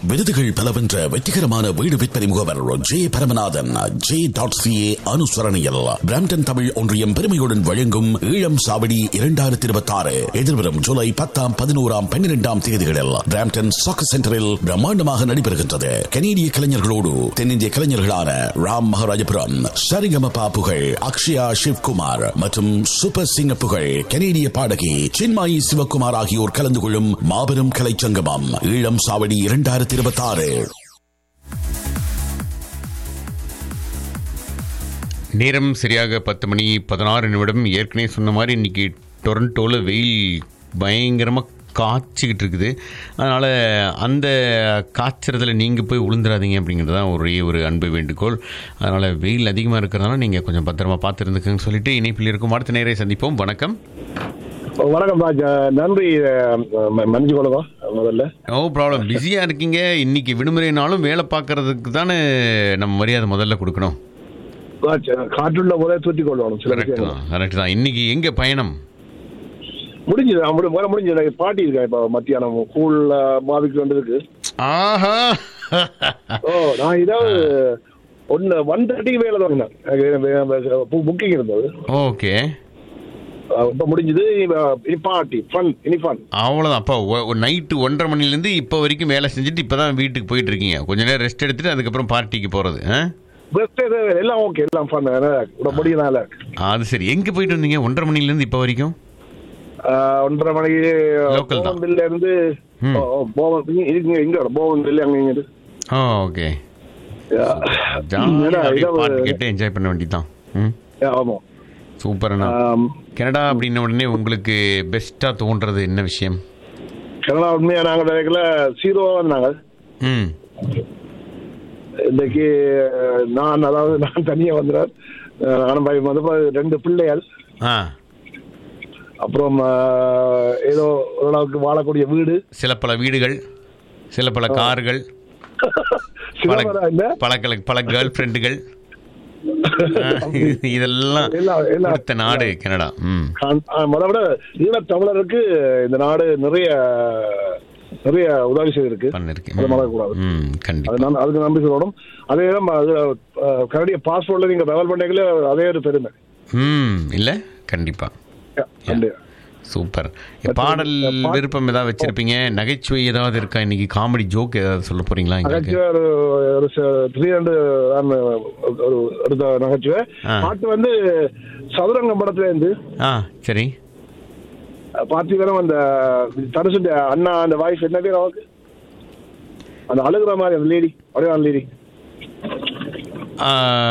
விருதுகள் பல வென்ற வெற்றிகரமான வீடு விற்பனை முகவர் J Paramanathan J dot CA அனுசரணையில் பிராம்டன் தமிழ் ஒன்றியம் பெருமையுடன் வழங்கும் ஈழம் சாவடி இரண்டாயிரத்தி இருபத்தி ஆறு எதிர்வரும் ஜூலை பத்தாம் பதினோராம் பன்னிரெண்டாம் தேதிகளில் பிராம்டன் சாக்கு சென்டரில் பிரம்மாண்டமாக நடைபெறுகின்றது கனேடிய கலைஞர்களோடு தென்னிந்திய கலைஞர்களான ராம் மகாராஜபுரம் சரிகமபா புகழ் அக்ஷயா சிவ்குமார் மற்றும் சூப்பர் சிங்க புகழ் கனேடிய பாடகி சின்மாயி சிவகுமார் ஆகியோர் கலந்து கொள்ளும் மாபெரும் கலைச்சங்கமம் ஈழம் சாவடி இரண்டாயிரத்தி இருபத்தி ஆறு நேரம் சரியாக பத்து மணி பதினாறு நிமிடம் ஏற்கனவே சொன்ன மாதிரி இன்னைக்கு டொரண்டோவில் வெயில் பயங்கரமாக காய்ச்சிக்கிட்டு இருக்குது அதனால் அந்த காய்ச்சறதுல நீங்கள் போய் விழுந்துடாதீங்க அப்படிங்கிறது தான் ஒரே ஒரு அன்பு வேண்டுகோள் அதனால் வெயில் அதிகமாக இருக்கிறதுனால நீங்கள் கொஞ்சம் பத்திரமா பார்த்து இருந்துக்குன்னு சொல்லிட்டு இணைப்பில் இருக்கும் அடுத்த நேரை சந்திப்போம் வணக்கம் வணக்கம் ராஜ் நன்றி மன்னிச்சு கொள்ளுங்க முதல்ல நோ ப்ராப்ளம் பிஸியாக இருக்கீங்க இன்னைக்கு விடுமுறைனாலும் வேலை பார்க்கறதுக்கு தானே நம்ம மரியாதை முதல்ல கொடுக்கணும் ராஜ் காற்றுள்ள முறை தூத்தி கொள்ளணும் சில கரெக்ட் விஷயங்கள் தான் கரெக்ட் தான் இன்னைக்கு எங்கே பயணம் முடிஞ்சது நான் முடி- முறை முடிஞ்சது எனக்கு பாட்டி இருக்கேன் இப்போ மத்தியானம் கூழ்ல மாவிக்கு வந்திருக்கு ஆஹா ஓ நான் இதாவது ஒன்று ஒன் தேர்ட்டிக்கு வேலை தொடங்கினேன் புக்கிங் இருந்தது ஓகே இப்போ முடிஞ்சது இப்ப- இனி பார்ட்டி ஃபன் இனி ஃபன் அவ்வளோதான் அப்போ நைட்டு ஒன்றரை மணிலேருந்து இப்போ வரைக்கும் வேலை செஞ்சுட்டு இப்போ தான் வீட்டுக்கு போயிட்டு இருக்கீங்க கொஞ்ச நேரம் ரெஸ்ட் எடுத்துட்டு அதுக்கப்புறம் பார்ட்டிக்கு போகிறது பெஸ்ட் எல்லாம் ஓகே எல்லாம் ஃபன் விட முடியனால அது சரி எங்கே போயிட்டு வந்தீங்க ஒன்றரை மணிலேருந்து இப்போ வரைக்கும் ஒன்றரை மணிக்கு Local தான். போவன்வில்ல இருந்து ம். ஓ, ஓ, போவன் இங்க இங்க இங்க போவன்வில்ல அங்க இங்க இருக்கு. Oh okay Yeah. ஜாலியாக ஏன்னா, அப்படியே இதான் பாட்டு கேட்டு என்ஜாய் பண்ண வேண்டியதான் ம் Yeah, ஆமா சூப்பர்ண்ணா ஆம், கனடா அப்படின்ன உடனே உங்களுக்கு பெஸ்ட்டாக தோன்றது என்ன விஷயம் கனடா உண்மையா நாங்க நினைக்கல சீரோவா வந்தாங்க ம் இன்னைக்கு அஹ், நான் அதாவது நான் தனியா வந்துடுறேன் அஹ், நானும் பையன் வந்து இப்ப ரெண்டு பிள்ளைகள் ஆ அப்புறம் அஹ், ஏதோ ஓரளவுக்கு வாழக்கூடிய வீடு சில பல வீடுகள் சில பல கார்கள் பல சிதம்பரம் இல்ல பல கல- பல கேர்ள் ஃப்ரெண்டுகள் இதெல்லாம் எல்லாம் எல்லாம் கொடுத்த நாடு கனடா ம் அதை விட ஈழத் தமிழருக்கு இந்த நாடு நிறைய நிறைய உதவி செய்திருக்கு பண்ணிருக்கேன் அதை மறக்கக்கூடாது ம் கண்டிப்பா அது நான் அதுக்கு நம்பி சொல்லணும் அதே தான் அது, அஹ், கனடிய பாஸ்போர்ட்ல நீங்க டிராவல் பண்ணீங்களே அதே ஒரு பெருமை ம் இல்ல கண்டிப்பா கண்டிப்பா. சூப்பர் பாடல் விருப்பம் ஏதாவது வச்சிருப்பீங்க நகைச்சுவை ஏதாவது இருக்கா இன்னைக்கு காமெடி ஜோக் ஏதாவது சொல்ல போறீங்களா எங்களுக்கு நகைச்சுவை ஒரு ஒரு த்ரீ ஹண்ட்ரட் ஒரு எடுத்த நகைச்சுவை ஆ. பாட்டு வந்து சதுரங்கம் படத்துல இருந்து ஆ சரி பார்த்திபனம் அந்த தனுசுடைய அண்ணா அந்த வாய்ஸ் என்ன பேர் அவருக்கு அந்த அழுகுற மாதிரி அந்த லேடி அப்படியே லேடி ஆ,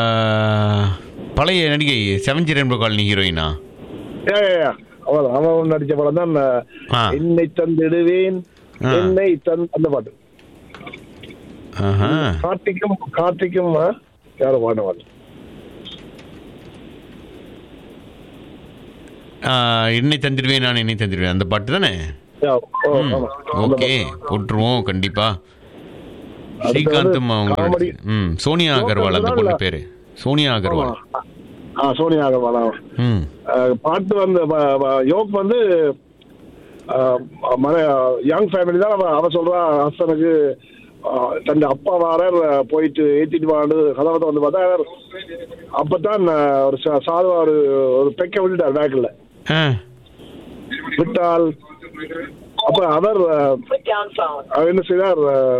பழைய நடிகை செவன்ஜி ரெயின்போ காலனி ஹீரோயினா ஏ ஏ, ஏ. அவன் அவன் நடிச்ச படம் தான் ஆ. என்னை தந்திடுவேன் ஆ. என்னை தந் அந்த பாட்டு ஆஹா கார்த்திக்கும் கார்த்திக்கும் ஆ, யாரும் பாட மாட்டேன் ஆ, என்னை தந்துடுவேன் நான் என்னை தந்துடுவேன் அந்த பாட்டு தானே ம், ஓகே போட்டுருவோம் கண்டிப்பா ஸ்ரீகாந்தும் அவங்களோட காமெடி. ம் சோனியா அகர்வால் அந்த பொண்ணு பேரு சோனியா அகர்வால் ஆ சோனியா அகர்வால் ஆமா. ம் அஹ், பாட்டு வந்து வ- வ- யோக் வந்து யங் ஃபேமிலி தான் அவ- அவ சொல்றா ஹஸ்பனுக்கு தன் அப்பா வாரர் போயிட்டு ஏத்திட்டு வாண்டு கதவத்தை வந்து பார்த்தா அவர் அப்பதான் அஹ், ஒரு சா- சாதுவா ஒரு ஒரு பெக்க விட்டுட்டார் பேக்கில் ஆ விட்டால் அப்ப அவர் அஹ், அவர் என்ன செய்தார் அஹ்,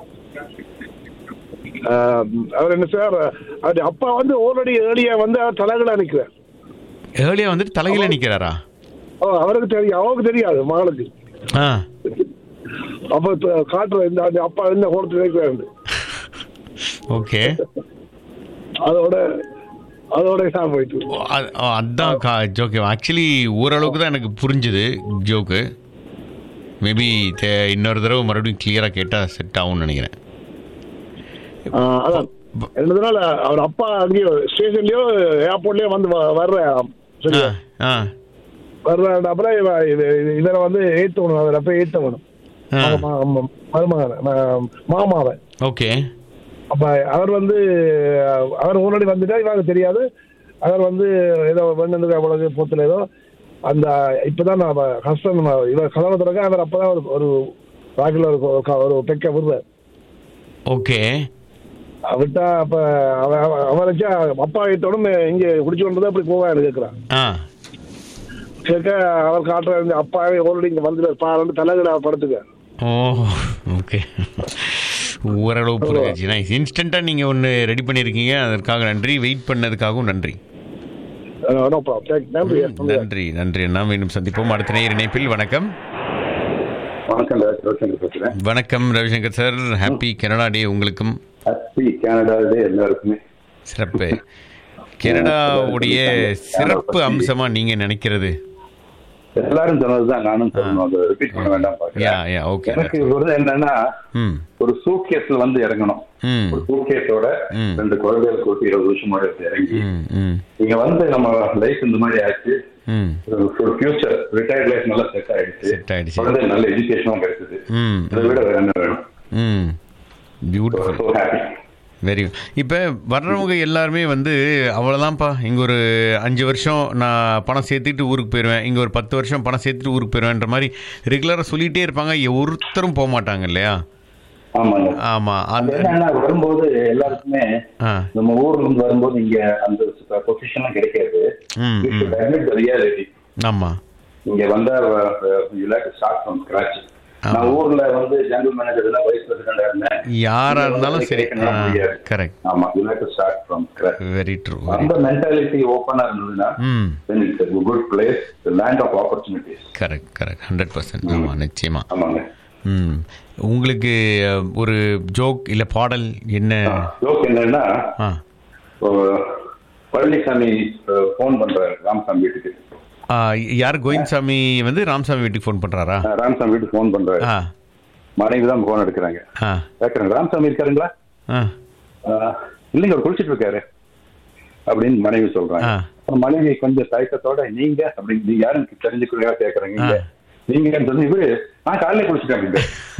அஹ், அவர் என்ன செய்தார் அவர் அப்பா வந்து ஆல்ரெடி ஏர்லியா வந்து அவர் தலைகளா நிற்கிறார் ஏர்லியா வந்துட்டு தலையில நிக்கிறாரா ஓ, அவருக்கு தெரியும் அவருக்கு தெரியாது மகளுக்கு ஆ அப்ப இப்ப காட்டுற இந்த அந்த அப்பா என்ன கொடுத்து வைக்கிறாரு ஓகே அதோட அதோட தான் போயிட்டு ஓ, அ- ஓ, அதான் கா ஜோக்கே ஆக்சுவலி ஓரளவுக்கு தான் எனக்கு புரிஞ்சுது ஜோக்கு மேபி இன்னொரு தடவை மறுபடியும் கிளியராக கேட்டால் செட் ஆகும்னு நினைக்கிறேன் ஆ, அதான் என்னதுனால அவர் அப்பா அங்கேயோ ஸ்டேஷன்லயோ ஏர்போர்ட்லயோ வந்து வ- வர்ற ஆ சரியா ஆ வர்ற அப்புறம் இவ- இது- இது- இவரை வந்து ஏத்தணும் அவர் அப்ப ஏத்தணும் ஆ மருமகன் மாமாவை ஓகே அப்ப அவர் வந்து அவர் முன்னாடி வந்துட்டா இவங்க தெரியாது அவர் வந்து ஏதோ வேணுக்கு அவ்வளவு பொத்துல ஏதோ அந்த இப்பதான் ஹஸ்பண்ட் இவர் கலவரத்துறக்க அவர் அப்பதான் ஒரு ஒரு ராக்கில் ஒரு க- ஒரு பெக்க விடுறார் ஓகே விட்டா அப்ப அவ- அவ- அவன் வச்சா அப்பா வீட்டோட இங்க குடிச்சு கொண்டு தான் அப்படி போவான்னு கேட்கறான் ஆ கேட்க அவர் காட்டுற இந்த அப்பாவே ஓல்ரெடி இங்க வந்துட்டு பாருன்னு தலைகடா படுத்துக்க ஓ ஓகே ஓரளவு புரிஞ்சிச்சு நைஸ் இன்ஸ்டண்ட்டாக நீங்கள் ஒன்று ரெடி பண்ணியிருக்கீங்க அதற்காக நன்றி வெயிட் பண்ணதுக்காகவும் நன்றி நோ ப்ராப்ளம் நன்றி நன்றி நன்றி அண்ணா மீண்டும் சந்திப்போம் அடுத்த நேர் இணைப்பில் வணக்கம் வணக்கம் டாக்டர் ரோஷன் பேசுறேன் வணக்கம் Ravishankar sir happy Canada day உங்களுக்கும் ஹாப்பி கனடா டே எல்லாருக்குமே சிறப்பு கனடாவுடைய சிறப்பு அம்சமா நீங்க நினைக்கிறது எல்லாரும் சொன்னதுதான் நானும் சொல்லணும் அதை ரிப்பீட் பண்ண வேண்டாம் யா பாக்குறேன் யா ஓகே எனக்கு ஒரு என்னன்னா ம் ஒரு சூட்கேஸ்ல வந்து இறங்கணும் ம் ஒரு சூட்கேஸோட ம். ரெண்டு குழந்தைகள் கூட்டி இருபது வருஷமோட எடுத்து இறங்கி ம் ம் நீங்க வந்து நம்ம லைஃப் இந்த மாதிரி ஆச்சு ம் ஒரு ஃபியூச்சர் ரிட்டையர்ட் லைஃப் நல்லா செட் ஆயிடுச்சு Set ஆயிடுச்சு. குழந்தை நல்ல எஜுகேஷனும் கிடைச்சது ம் இதை விட வேற என்ன வேணும் ம் பியூட்டிஃபுல் ஸோ ஹாப்பி வெரி இப்போ வர்றவங்க எல்லாருமே வந்து அவ்வளோதான்ப்பா இங்கே ஒரு அஞ்சு வருஷம் நான் பணம் சேர்த்துக்கிட்டு ஊருக்கு போயிடுவேன் இங்கே ஒரு பத்து வருஷம் பணம் சேர்த்துட்டு ஊருக்கு போயிடுவேன்ற மாதிரி ரெகுலராக சொல்லிகிட்டே இருப்பாங்க ஒருத்தரும் போக மாட்டாங்க இல்லையா ஆமாங்க ஆமாம் அது அந்த என்னன்னா வரும்போது எல்லாருக்குமே ஆ நம்ம ஊர்ல இருந்து வரும்போது இங்க அந்த பொசிஷன்லாம் கிடைக்காது ம் You ம் should admit the reality. ஆமாம் இங்க வந்தா you like start from scratch நான் ஊர்ல வந்து ஜெனரல் மேனேஜர் தான் வைஸ் பிரசிடண்டா இருந்தேன் யாரா இருந்தாலும் சரி கிடைக்கணும்னா முடியாது. கரெக்ட் ஆமா you like start from scratch very true அந்த மென்டாலிட்டி ஓப்பனா இருந்ததுன்னா ம் then it's a good place the land of opportunities correct correct hundred percent ஆமாம் நிச்சயமா ஆமாங்க ம் உங்களுக்கு அஹ், ஒரு ஜோக் இல்லை பாடல் என்ன ஜோக் என்னன்னா ஆ அஹ், பழனிசாமி ஃபோன் பண்றாரு ராமசாமி வீட்டுக்கு ஆ, யார் கோவிந்த்சாமி வந்து ராமசாமி வீட்டுக்கு ஃபோன் பண்ணுறாரா அஹ், ராமசாமி வீட்டுக்கு ஃபோன் பண்றாரு ஆ மனைவி தான் ஃபோன் எடுக்கிறாங்க ஆ கேட்கறாங்க ராமசாமி இருக்காருங்களா ஆ ஆஹ் இல்லைங்க அவர் குளிச்சிட்டு இருக்காரு அப்படின்னு மனைவி சொல்றாங்க ஆ. அப்புறம் மனைவி கொஞ்சம் தயக்கத்தோட நீங்க அப்படின்னு நீங்க யாரும் தெரிஞ்சுக்கிறதா கேக்குறாங்க இங்க நீங்கன்னு சொல்லி இவரு நான் காலையில குளிச்சிட்டேன் அப்படின்னு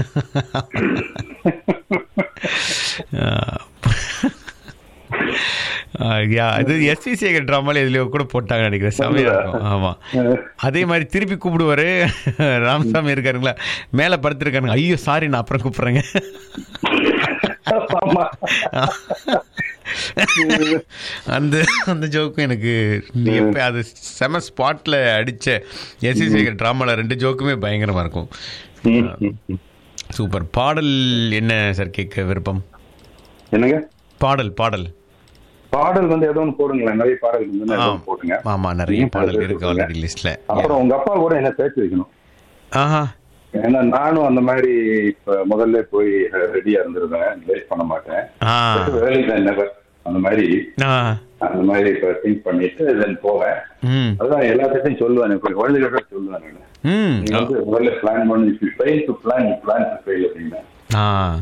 ஆ, யா இது எஸ்வி சேகர் ட்ராமால இதுலயோ கூட போட்டாங்க நினைக்கிறேன் செமையா இருக்கும் ஆமா அதே மாதிரி திருப்பி கூப்பிடுவாரு ராமசாமி இருக்காருங்களா மேல படுத்திருக்காருங்க ஐயோ சாரி நான் அப்புறம் கூப்பிடுறேங்க ஆமா அந்த அந்த ஜோக்கும் எனக்கு நீ எப்ப அது செம ஸ்பாட்ல அடிச்ச எஸ்வி சேகர் ட்ராமால ரெண்டு ஜோக்குமே பயங்கரமா இருக்கும் ம், ம், ம். சூப்பர் பாடல் என்ன சார் கேட்க விருப்பம் என்னங்க பாடல் பாடல் பாடல் வந்து ஏதோ ஒன்று போடுங்களேன் நிறைய பாடல் வந்து ஏதோ ஆம். ஒண்ணு போடுங்க ஆமா நிறைய நீங்க பாடல் சேர்த்து இருக்கு விட்டுருங்க. ஆல்ரெடி லிஸ்ட்ல அப்புறம் உங்க அப்பா கூட என்ன சேர்த்து வைக்கணும் ஆஹா ஏன்னா நானும் அந்த மாதிரி இப்ப முதல்ல போய் ரெடியா இருந்திருந்தேன் லேட் பண்ண மாட்டேன் ஆ வேலை never அந்த மாதிரி ஆ அந்த மாதிரி இப்ப திங்க் பண்ணிட்டு தென் போவேன் ம் அதான் எல்லாத்தையும் சொல்லுவேன் இப்ப குழந்தைகிட்ட சொல்லுவேன் நான் ம் நீங்க வந்து முதல்ல பிளான் பண்ணி if you fail to plan you plan to fail அப்படின்னா ஆ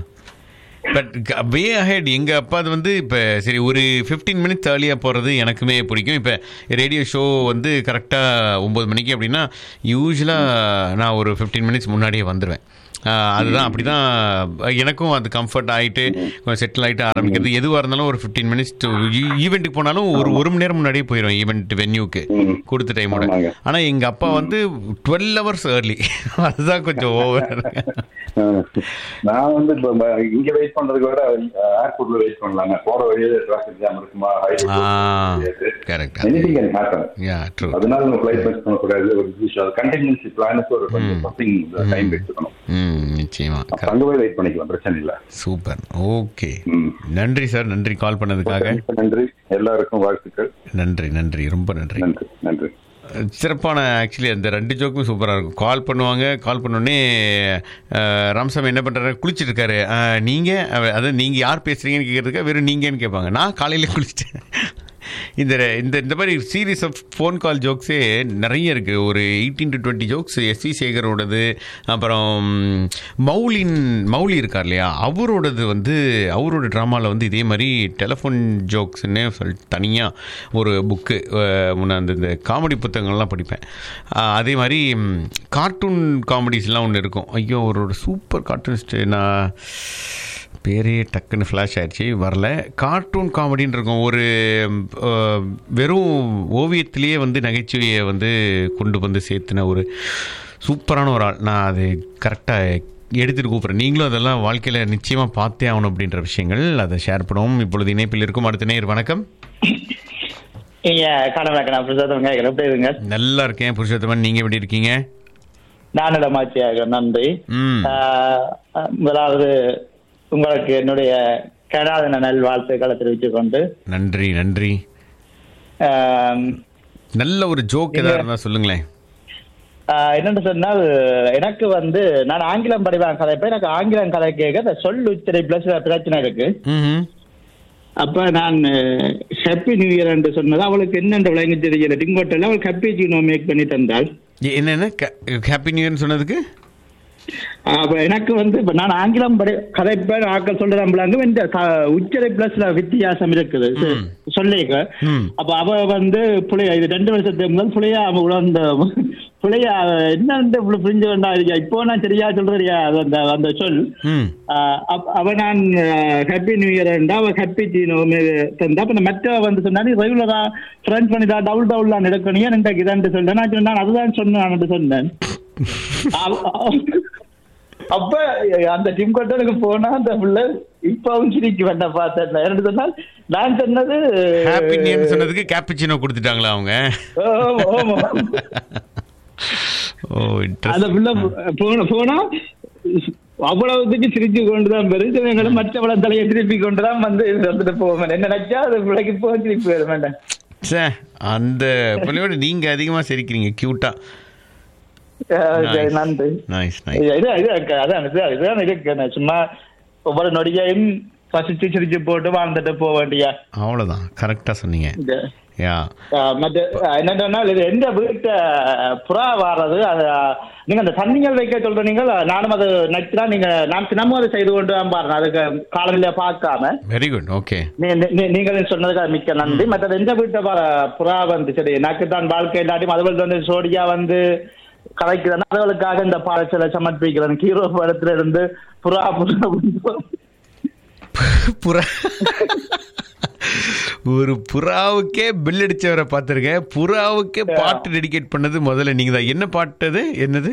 பட் வே அஹெட் எங்கள் அப்பா அது வந்து இப்போ சரி ஒரு ஃபிஃப்டீன் மினிட்ஸ் ஏர்லியாக போகிறது எனக்குமே பிடிக்கும் இப்போ ரேடியோ ஷோ வந்து கரெக்டாக ஒம்பது மணிக்கு அப்படின்னா யூஸ்வலாக நான் ஒரு ஃபிஃப்டீன் மினிட்ஸ் முன்னாடியே வந்துடுவேன் ஆ, அதுதான் அப்படி தான் எனக்கும் அது கம்ஃபர்ட் ஆகிட்டு கொஞ்சம் செட்டில் ஆகிட்டு ஆரம்பிக்கிறது எதுவாக இருந்தாலும் ஒரு ஃபிஃப்டீன் மினிட்ஸ் ஈவெண்ட்டுக்கு போனாலும் ஒரு ஒரு மணி நேரம் முன்னாடியே போயிடும் ஈவெண்ட் வென்யூக்கு ம். கொடுத்த டைமோட ஆமாங்க. ஆனால் எங்கள் அப்பா வந்து டுவெல் ஹவர்ஸ் ஏர்லி அதுதான் கொஞ்சம் ஓவர் அஹ், நான் வந்து இப்ப ம- இங்க வெயிட் பண்றதுக்கு விட ஏர்போர்ட்ல வெயிட் பண்ணலாம் நான் போற வழியில டிராபிக் ஜாம் இருக்குமா ஆ correct anything can happen yeah true அதனால நம்ம ஃபிளைட் மிஸ் பண்ணக்கூடாது ஒரு கண்டிஜென்சி பிளானுக்கு ஒரு கொஞ்சம் சம்திங் டைம் வச்சுக்கணும் ம் நிச்சயமா அப்ப அங்க போய் வெயிட் பண்ணிக்கலாம் பிரச்சனை இல்ல சூப்பர் ஓகே ம். நன்றி சார் நன்றி கால் பண்ணதுக்காக நன்றி எல்லாருக்கும் வாழ்த்துக்கள் நன்றி நன்றி ரொம்ப நன்றி நன்றி நன்றி சிறப்பான ஆக்சுவலி அந்த ரெண்டு ஜோக்குமே சூப்பராக இருக்கும் கால் பண்ணுவாங்க கால் பண்ணோடனே அஹ், ராமசாமி என்ன பண்ணுறாரு குளிச்சிட்டு இருக்காரு நீங்கள் அதாவது நீங்கள் யார் பேசுகிறீங்கன்னு கேட்குறதுக்கு வெறும் நீங்கன்னு கேட்பாங்க நான் காலையிலே குளிச்சிட்டேன் இந்த இந்த இந்த மாதிரி சீரீஸ் ஆஃப் ஃபோன் கால் ஜோக்ஸே நிறைய இருக்குது ஒரு eighteen to twenty jokes SV சேகரோடது அப்புறம் மௌலின் மௌலி இருக்கார் இல்லையா அவரோடது வந்து அவரோட ட்ராமாவில் வந்து இதே மாதிரி டெலிஃபோன் ஜோக்ஸ்ன்னு சொல்லி தனியாக ஒரு புக்கு முன்ன அந்த இந்த காமெடி புத்தகங்கள்லாம் படிப்பேன் அஹ், அதே மாதிரி கார்ட்டூன் காமெடிஸ்லாம் ஒன்று இருக்கும் ஐயோ அவரோட சூப்பர் கார்ட்டூனிஸ்ட்டு நான் பேரே டக்குன்னு ஃப்ளாஷ் ஆயிடுச்சு வரல கார்ட்டூன் காமெடின்னு இருக்கும் ஒரு அஹ், வெறும் ஓவியத்திலேயே வந்து நகைச்சுவையை வந்து கொண்டு வந்து சேர்த்துன ஒரு சூப்பரான ஒரு ஆள் நான் அது கரெக்டாக எடுத்துட்டு கூப்பிட்றேன் நீங்களும் அதெல்லாம் வாழ்க்கையில் நிச்சயமாக பார்த்தே ஆகணும் அப்படின்ற விஷயங்கள் அதை ஷேர் பண்ணுவோம் இப்பொழுது இணைப்பில் இருக்கும் அடுத்த நேர் வணக்கம் நீங்க கடமை நான் பிரசாதம் கேட்கறேன் எப்படி இருங்க நல்லா இருக்கேன் புருஷோத்தமன் நீங்கள் எப்படி இருக்கீங்க நானிடமாச்சியாக நன்றி ம் ஆஹ் முதலாவது உங்களுக்கு என்னுடைய கடாதன நல் வாழ்த்துக்களை தெரிவித்துக் கொண்டு நன்றி நன்றி ஆம், நல்ல ஒரு ஜோக் ஏதாவது இருந்தால் சொல்லுங்களேன் ஆஹ் என்னன்னு சொன்னால் எனக்கு வந்து நான் ஆங்கிலம் படிவேன் கதைப்ப எனக்கு ஆங்கிலம் கதை கேட்க இந்த சொல் உச்சரிப்புல சில பிரச்சனை இருக்கு ம் அப்ப நான் ஹாப்பி நியூ இயர் என்று சொன்னது அவளுக்கு என்னென்ற விளங்கி தெரியல டிங்கோட்டில் அவள் ஹாப்பி ஜீனோ மேக் பண்ணி தந்தாள் என்னென்ன ஹாப்பி நியூ இயர்னு சொன்னதுக்கு அப்ப எனக்கு வந்து இப்ப நான் ஆங்கிலம் படி கதைப்பேன் ஆக்கள் சொல்றாங்க இந்த க- உச்சரிப்புல சில வித்தியாசம் இருக்குது சொல்லிக்க ம். அப்ப அவ வந்து புளிய இது ரெண்டு வருஷத்துக்கு முதல் புளியா அவ உணர்ந்த புளிய என்ன இவ்வளவு புரிஞ்சு வேண்டா இருக்கா இப்போ நான் சரியா சொல்றியா அது அந்த அந்த சொல் ம் ஆஹ் அப்ப- அவ நான் ஹாப்பி நியூ இயர் அவ ஹாப்பி தந்தா அப்ப மற்ற வந்து சொன்னா நீ ரெகுலரா ஃப்ரெண்ட் பண்ணிதா டவுல் டவுல் தான் எடுக்கணும் ஏன் இன்றைக்கு இதான் சொன்னேன் நான் சொன்னேன் அதுதான் சொன்னேன் சொன்னேன் அவ- அவ- அப்ப அந்த டிம் கொட்டலுக்கு போனா அந்த புள்ள இப்பவும் சிரிக்கு வேண்டாம் பார்த்தேன் என்ன சொன்னால் நான் சொன்னது ஹாப்பி நியூ இயர்னு சொன்னதுக்கு கேப்புச்சினோ கொடுத்துட்டாங்களா அவங்க ஆமா, ஆமா. ஓ அந்த இன்ட்ரெஸ்ட் புள்ள போன போனா அவ்வளவுக்கு சிரிச்சு கொண்டுதான் பெருசவங்களும் மற்றவள தலையை திருப்பி கொண்டுதான் வந்து வந்துட்டு போவேன் என்ன நினைச்சா அது பிள்ளைக்கு போக திருப்பி வர வேண்டாம் சே அந்த பிள்ளையோட நீங்க அதிகமா சிரிக்கிறீங்க கியூட்டா அஹ் சரி, Nice. நன்றி நைஸ் நைஸ் இது இது- இது- அதான் இது- இதுதான் இருக்கு நான் சும்மா ஒவ்வொரு நொடியையும் பசிச்சு சிரிச்சு போட்டு வாழ்ந்துட்டு போக வேண்டிய அவ்வளவுதான் கரெக்டா சொன்னீங்க இந்த யா ஆஹ் மற்ற ஆஹ் என்ன சொன்னால் இது எந்த வீட்டை புறா வாடுறது அது ஆஹ், நீங்க அந்த தண்ணிகள் வைக்க சொல்ற நீங்கள் நானும் அது நச்சுதான் நீங்க நான் தினமும் அதை செய்து கொண்டு தான் பாருங்க அதுக்கு காலையில பார்க்காம வெரி குட் ஓகே நீ- நீ- நீ- நீங்கள் சொன்னதுக்கு மிக்க நன்றி மற்றது எந்த வீட்டை பா- புறா வந்து சரி எனக்கு தான் வாழ்க்கை இல்லாட்டியும் அதுவள் வந்து சோடியா வந்து கலைக்குதுன்னா அதுகளுக்காக இந்த பாடச்சலை சமர்ப்பிக்கிறேன் ஹீரோ படத்துல இருந்து புறா புறா புறா ஒரு புறாவுக்கே பில் அடிச்சவரை பார்த்துருக்கேன் புறாவுக்கே பாட்டு டெடிகேட் பண்ணது முதல்ல நீங்க தான் என்ன பாட்டு அது என்னது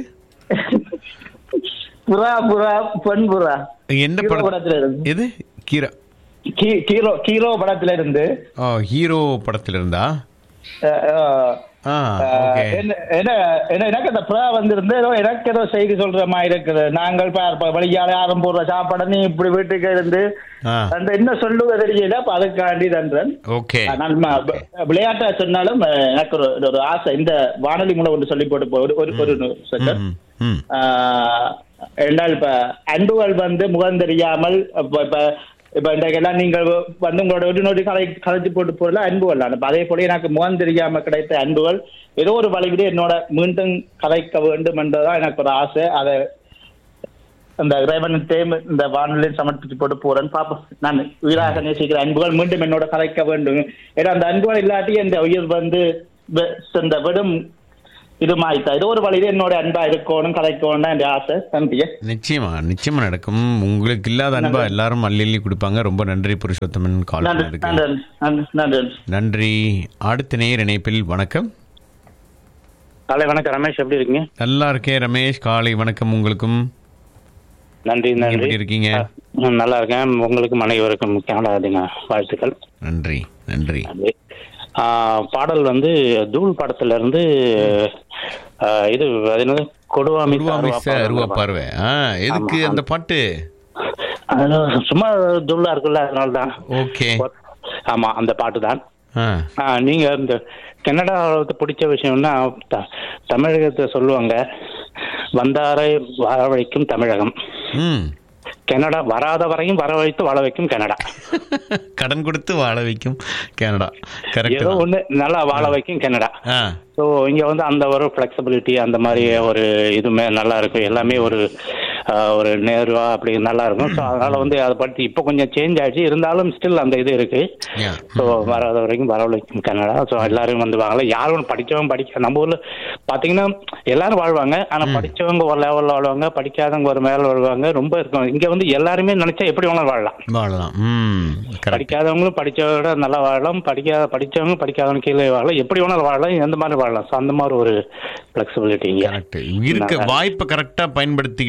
புறா புறா பெண் புறா என்ன ஹீரோ படம் படத்துல இருந்து எது கீரா கீ- ஹீரோ ஹீரோ படத்துல இருந்து ஓ ஹீரோ படத்துல இருந்தா அஹ், அஹ், ஆ ஓகே என்ன என்ன- என்ன- எனக்கு அந்த புறா வந்திருந்து ஏதோ எனக்கு ஏதோ செய்தி சொல்ற மாதிரி இருக்குது நாங்கள் பார்ப்ப வழியால யாரும் போடுற சாப்பாடு நீ இப்படி வீட்டுக்கு இருந்து ஆ அந்த என்ன சொல்லுவ தெரியல அப்ப அதுக்காண்டி தன்றேன் ஓகே நான் ம- வ- விளையாட்டா சொன்னாலும் அஹ், எனக்கு ஒரு ஒரு ஆசை இந்த வானொலி மூலம் ஒன்று சொல்லி போட்டு போ- ஒரு ஒரு ஒரு செகண்ட் ம் ம் என்னால் இப்ப அன்புகள் வந்து முகம் தெரியாமல் இப்ப இப்ப இப்ப இன்றைக்கெல்லாம் நீங்கள் வந்து உங்களோட ஒரு நோடி கலை கலைச்சு போட்டு போறல அன்புகள் தான் இப்ப அதே போல எனக்கு முகம் தெரியாம கிடைத்த அன்புகள் ஏதோ ஒரு வழிவிட என்னோட மீண்டும் கலைக்க வேண்டும் என்றதான் எனக்கு ஒரு ஆசை அதை அந்த இறைவனுக்கு இந்த வானொலியில் சமர்ப்பிச்சு போட்டு போறேன்னு பாப்போம் நான் உயிராக நேசிக்கிற அன்புகள் மீண்டும் என்னோட கலைக்க வேண்டும் ஏன்னா அந்த அன்புகள் இல்லாட்டி இந்த உயிர் வந்து வெ- இந்த விடும் இது மாய்த்தா ஏதோ ஒரு வழியில என்னோட அன்பா இருக்கணும் கலைக்கணும் தான் என் ஆசை நன்றியே நிச்சயமா நிச்சயமா நடக்கும் உங்களுக்கு இல்லாத அன்பா எல்லாரும் அள்ளி அள்ளி கொடுப்பாங்க ரொம்ப நன்றி புருஷோத்தமன் கால் நன்றி பண்ணதுக்கு நன்றி நன்றி நன்றி நன்றி அடுத்த நேர் இணைப்பில் வணக்கம் காலை வணக்கம் ரமேஷ் எப்படி இருக்கீங்க நல்லா இருக்கேன் ரமேஷ் காலை வணக்கம் உங்களுக்கும் நன்றி நீங்க நன்றி எப்படி இருக்கீங்க ம், நல்லா இருக்கேன் உங்களுக்கு மனைவருக்கும் கனடா தின வாழ்த்துக்கள் நன்றி நன்றி நன்றி ஆ, பாடல் வந்து தூள் படத்துல இருந்து ஆ, இது அது என்னது கொடுவாமி உருவாமிச அருவா பார்வை ஆ எதுக்கு அந்த பாட்டு அது சும்மா தூளா இருக்குல்ல அதனால தான் ஓகே ஆமா அந்த பாட்டு தான் ஆ ஆ, நீங்க இந்த கன்னடாவுக்கு பிடிச்ச விஷயம்னா த- தமிழகத்தை சொல்லுவாங்க வந்தாரை வரவழைக்கும் தமிழகம் ம் கனடா வராத வரையும் வர வைத்து வாழ வைக்கும் கனடா கடன் கொடுத்து வாழ வைக்கும் கனடா கரெக்ட் ஏதோ ஒண்ணு நல்லா வாழ வைக்கும் கனடா ஆ ஸோ இங்க வந்து அந்த ஒரு ஃபிளெக்சிபிலிட்டி அந்த மாதிரி ஒரு இதுமே நல்லா இருக்கும் எல்லாமே ஒரு ஆஹ், ஒரு நேருவா அப்படி நல்லா இருக்கும் ஸோ அதனால வந்து அதை பற்றி இப்போ கொஞ்சம் சேஞ்ச் ஆயிடுச்சு இருந்தாலும் ஸ்டில் அந்த இது இருக்கு Yeah. ஸோ வராத வரைக்கும் வரவழைக்கும் கனடா ஸோ எல்லாரும் வந்து வாங்கலாம் யாரும் படிச்சவங்க படிக்க நம்ம ஊர்ல பாத்தீங்கன்னா எல்லாரும் வாழ்வாங்க ஆனா படிச்சவங்க ஒரு லெவல்ல வாழ்வாங்க படிக்காதவங்க ஒரு மேல வாழ்வாங்க ரொம்ப இருக்கும் இங்க வந்து எல்லாருமே நினைச்சா எப்படி வேணாலும் வாழலாம் வாழலாம் ம் கரெக்ட் படிக்காதவங்களும் படிச்சவங்க விட நல்லா வாழலாம் படிக்காத படிச்சவங்க படிக்காதவங்க கீழே வாழலாம் எப்படி வேணாலும் வாழலாம் எந்த மாதிரி வாழலாம் ஸோ அந்த மாதிரி ஒரு ஃபிளெக்சிபிலிட்டி இங்க கரெக்ட் இருக்க வாய்ப்பை கரெக்டா பயன்படுத்திக்கிட்டா போதும்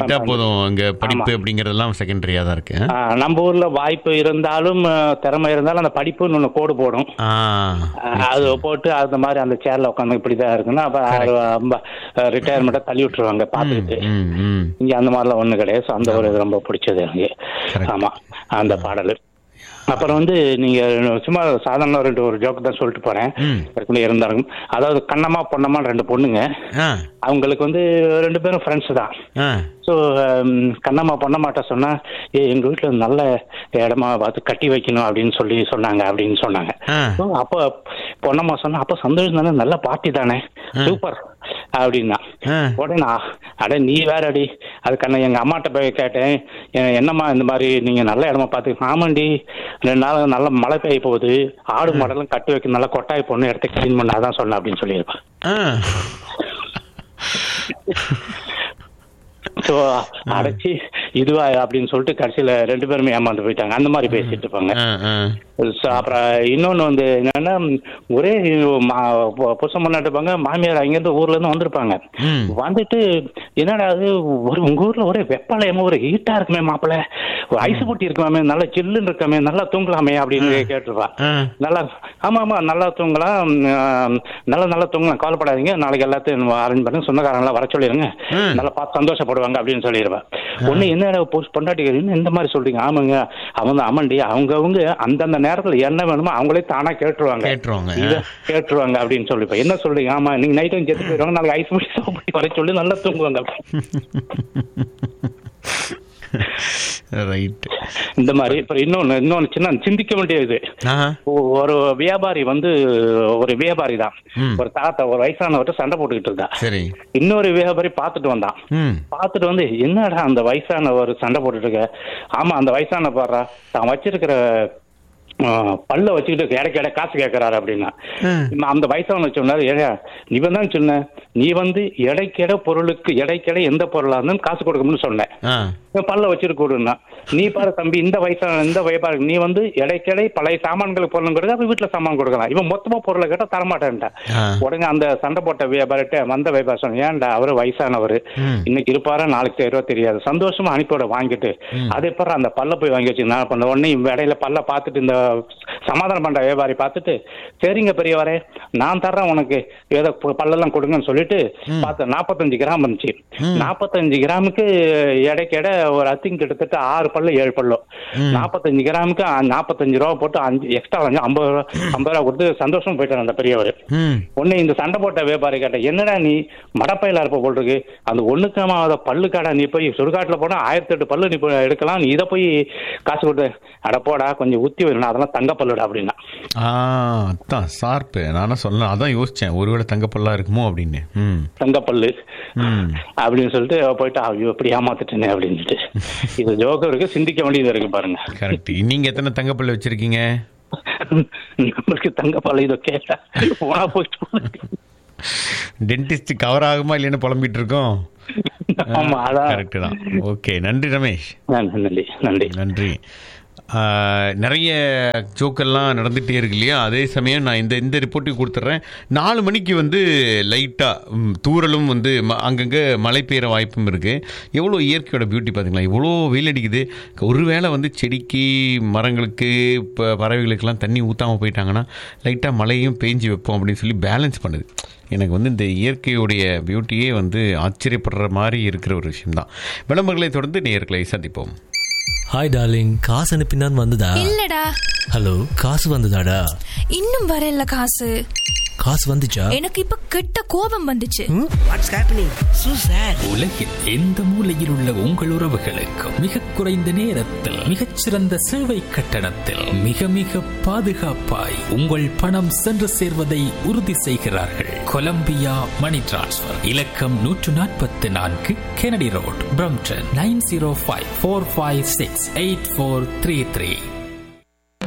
போதும் அங்க படிப்பு அப்படிங்கறதெல்லாம் செகண்டரியா தான் இருக்கு ஆ, நம்ம ஊர்ல வாய்ப்பு இருந்தாலும் அஹ், திறமை இருந்தாலும் அந்த படிப்புன்னு ஒண்ணு கோடு போடும் ஆ அஹ், அது போட்டு அந்த மாதிரி அந்த சேர்ல உட்காந்து இப்படிதான் இருக்குன்னா அப்ப ரிட்டையர்மெண்ட்டை தள்ளி விட்டுருவாங்க பார்த்துக்கிட்டு ம் ம் இங்க அந்த மாதிரிலாம் ஒண்ணு கிடையாது So, அந்த ஒரு இது ரொம்ப பிடிச்சது எனக்கு Correct. ஆமா அந்த பாடல் அப்புறம் வந்து நீங்க சும்மா சாதாரண ரெண்டு ஒரு ஜோக் தான் சொல்லிட்டு போறேன் ம். ஏற்கனவே இருந்தாங்க அதாவது கண்ணம்மா பொண்ணம்மா ரெண்டு பொண்ணுங்க ஆ அவங்களுக்கு வந்து ரெண்டு பேரும் ஃப்ரெண்ட்ஸ் தான் ஆ ஸோ கண்ணம்மா பொண்ணம்மாட்ட சொன்னா ஏ எங்க வீட்டுல நல்ல இடமா பார்த்து கட்டி வைக்கணும் அப்படின்னு சொல்லி சொன்னாங்க அப்படின்னு சொன்னாங்க ஆ. So, அப்போ பொண்ணம்மா சொன்னா அப்போ சந்தோஷம் தானே நல்ல பார்ட்டி தானே சூப்பர் அப்படின்னா ஆ. உடனே நான், அட நீ வேற அடி அதுக்கான எங்க அம்மாட்ட போய் கேட்டேன் "எ- என்னம்மா இந்த மாதிரி நீங்க நல்ல இடமா பார்த்து ஆமாண்டி ரெண்டு நாள் நல்ல மழை பெய்ய போகுது ஆடு மாடெல்லாம் கட்டி வைக்க நல்லா கொட்டாய் பொண்ணு இடத்த க்ளீன் பண்ண அதான் சொன்னேன் அப்படின்னு சொல்லியிருப்பேன் ஆ ஸோ அடைச்சி இதுவா அப்படின்னு சொல்லிட்டு கடைசியில ரெண்டு பேருமே ஏமாந்து போயிட்டாங்க அந்த மாதிரி பேசிட்டு இருப்பாங்க ஆ ஆ So, அப்புறம் இன்னொன்னு வந்து என்னன்னா ஒரே மா- பொ- புருஷன் பண்ணாட்டுப்பாங்க மாமியார் அங்கேருந்து ஊர்ல இருந்து வந்திருப்பாங்க ம். வந்துட்டு என்னடா அது ஒரு உங்க ஊர்ல ஒரே வெப்பலையமா ஒரு ஹீட்டா இருக்குமே மாப்பிள்ள ஒரு ஐஸ் போட்டி இருக்குமே நல்லா சில்லுன்னு இருக்கமே நல்லா தூங்கலாமே அப்படின்னு கேட்டிருப்பா ஆ. நல்லா ஆமா ஆமா நல்லா தூங்கலாம் ம், நல்லா நல்லா தூங்கலாம் கவலைப்படாதீங்க நாளைக்கு எல்லாத்தையும் அரேஞ்ச் பண்ணி சொந்தக்காரங்களாம் வர சொல்லிடுங்க ம். நல்லா பார்த்து சந்தோஷப்படுவாங்க அப்படின்னு சொல்லிடுவேன் ஒண்ணு என்னடா பொ- பொண்டாட்டி என்ன இந்த மாதிரி சொல்றீங்க ஆமாங்க அவங்க ஆமாண்டி அவங்கவங்க அந்தந்த நேரத்துல என்ன வேணுமோ அவங்களே தானா கேட்டுருவாங்க கேட்டுருவாங்க. இத கேட்டுருவாங்க அப்படின்னு சொல்லிப்பேன் என்ன சொல்றீங்க ஆமா நீங்க நைட்டும் செத்து போயிடுவாங்க நாளைக்கு ஐஸ் முடி சாப்பிட்டு வர சொல்லி நல்லா தூங்குவாங்க ரைட் இந்த மாதிரி இப்ப இன்னொன்னு இன்னொன்னு சின்ன சிந்திக்க வேண்டிய இது ஆஹா ஒ- ஒரு வியாபாரி வந்து ஒரு வியாபாரி தான் ம். ஒரு தாத்தா ஒரு வயசானவர்கிட்ட சண்டை போட்டுக்கிட்டு இருந்தா சரி இன்னொரு வியாபாரி பார்த்துட்டு வந்தான் ம் பார்த்துட்டு வந்து என்னடா அந்த வயசானவர் சண்டை போட்டுட்டு இருக்க ஆமா அந்த வயசான பாடுறா தான் வச்சிருக்கிற ஆ, பல்ல வச்சுக்கிட்டு இடைக்கு இடை காசு கேட்கறாரு அப்படின்னா இம்மா அந்த வயசான சொன்னாரு ஏடா நீ தான் சொன்ன நீ வந்து இடைக்கிட பொருளுக்கு இடைக்கிட எந்த பொருளா இருந்தாலும் காசு கொடுக்கணும்னு சொன்னேன் ஆ இவன் பல்ல வச்சிருக்க கொடுன்னா நீ பாரு தம்பி இந்த வயசான இந்த வியாபாரி நீ வந்து இடைக்கிடை பழைய சாமான்களுக்கு பொருளும் கொடுக்க அப்ப வீட்டுல சாமான் கொடுக்கலாம் இவன் மொத்தமா பொருளை கேட்டா தரமாட்டேன்டா ஆ. உடனே அந்த சண்டை போட்ட வியாபாரிட்ட வந்த வியாபாரி சொன்ன ஏன்டா அவரு வயசானவர் ம். இன்னைக்கு இருப்பாரா நாளைக்கு தெரியும் தெரியாது சந்தோஷமா அனுப்பிவிட வாங்கிட்டு அதே பிறகு அந்த பல்ல போய் வாங்கி வச்சு நான் பண்ண உடனே இவன் இடையில பல்ல பார்த்துட்டு இந்த சமாதானம் பண்ற வியாபாரி பார்த்துட்டு சரிங்க பெரியவரே நான் தர்றேன் உனக்கு ஏதோ ப- பல்லெல்லாம் கொடுங்கன்னு சொல்லிட்டு பார்த்தேன் நாற்பத்தஞ்சு கிராம் இருந்துச்சு நாற்பத்தஞ்சு கிராமுக்கு எடைக்கு எடை ஒரு அத்திங் கிட்டத்தட்ட ஆறு பல்லு ஏழு பல்லு நாற்பத்தஞ்சு கிராமுக்கு அ- நாற்பத்தஞ்சு ரூபா போட்டு அஞ்சு எக்ஸ்ட்ரா வாங்கி ஐம்பது ரூபா ஐம்பது ரூபா கொடுத்து சந்தோஷம் போயிட்டார் அந்த பெரியவர் ம் ஒண்ணு இந்த சண்டை போட்ட வியாபாரி கேட்ட என்னடா நீ மடப்பையில இருப்ப போல் இருக்கு அந்த ஒண்ணுக்காம அத பல்லு காடா நீ போய் சுடுகாட்டுல போனா ஆயிரத்தி எட்டு பல்லு நீ போய் எடுக்கலாம் நீ இதை போய் காசு கொடுத்து அட போடா கொஞ்சம் ஊத்தி வரணும் அதெல்லாம் தங்க பல்லுடா அப்படின்னா ஆ அதான் ஷார்ப்பு நானும் சொல்லலாம் அதான் யோசிச்சேன் ஒருவேளை தங்கப்பல்லா இருக்குமோ அப்படின்னு ம் தங்க பல்லு ம் அப்படின்னு சொல்லிட்டு அவ போயிட்டு ஐயோ இப்படி ஏமாத்திட்டேனே அப்படின்ட்டு இது ஜோக்கம் இருக்கு சிந்திக்க வேண்டியது இருக்கு பாருங்க கரெக்ட் நீங்க எத்தனை தங்கப்பல்லு வச்சிருக்கீங்க நம்மளுக்கு தங்க பல்லு இதை கேட்டா போனா போயிட்டு டென்டிஸ்ட் கவர் ஆகுமா இல்லைன்னு புலம்பிட்டு இருக்கோம் ஆமா அதான் கரெக்ட் தான் ஓகே நன்றி ரமேஷ் நன்றி நன்றி நன்றி ஆஹ், நிறைய ஜோக்கெல்லாம் நடந்துகிட்டே இருக்கு இல்லையா அதே சமயம் நான் இந்த இந்த ரிப்போர்ட்டையும் கொடுத்துட்றேன் நாலு மணிக்கு வந்து லைட்டாக தூறலும் வந்து ம- அங்கங்கே மழை பெய்கிற வாய்ப்பும் இருக்குது எவ்வளோ இயற்கையோட பியூட்டி பார்த்தீங்களா எவ்வளோ வெயில் அடிக்குது ஒருவேளை வந்து செடிக்கு மரங்களுக்கு இப்போ பறவைகளுக்கெல்லாம் தண்ணி ஊற்றாமல் போயிட்டாங்கன்னா லைட்டாக மழையும் பேஞ்சு வைப்போம் அப்படின்னு சொல்லி பேலன்ஸ் பண்ணுது எனக்கு வந்து இந்த இயற்கையுடைய பியூட்டியே வந்து ஆச்சரியப்படுற மாதிரி இருக்கிற ஒரு விஷயம்தான் விளம்பரங்களை தொடர்ந்து நேர்களை சந்திப்போம் ஹாய் டார்லிங் காசு அனுப்பினான் வந்ததா இல்லடா ஹலோ காசு வந்ததாடா இன்னும் வரல காசு காசு வந்துச்சா எனக்கு இப்ப கெட்ட கோபம் வந்துச்சு வாட்ஸ் ஹேப்பனிங் சூ சார் உலகில் எந்த மூலையில் உள்ள உங்கள் உறவுகளுக்கு மிக குறைந்த நேரத்தில் மிகச்சிறந்த சேவை கட்டணத்தில் மிக மிக பாதுகாப்பாய் உங்கள் பணம் சென்று சேர்வதை உறுதி செய்கிறார்கள் கொலம்பியா மணி டிரான்ஸ்ஃபர் இலக்கம் நூற்று நாற்பத்தி நான்கு Kennedy road Brampton nine zero five four five six eight four three three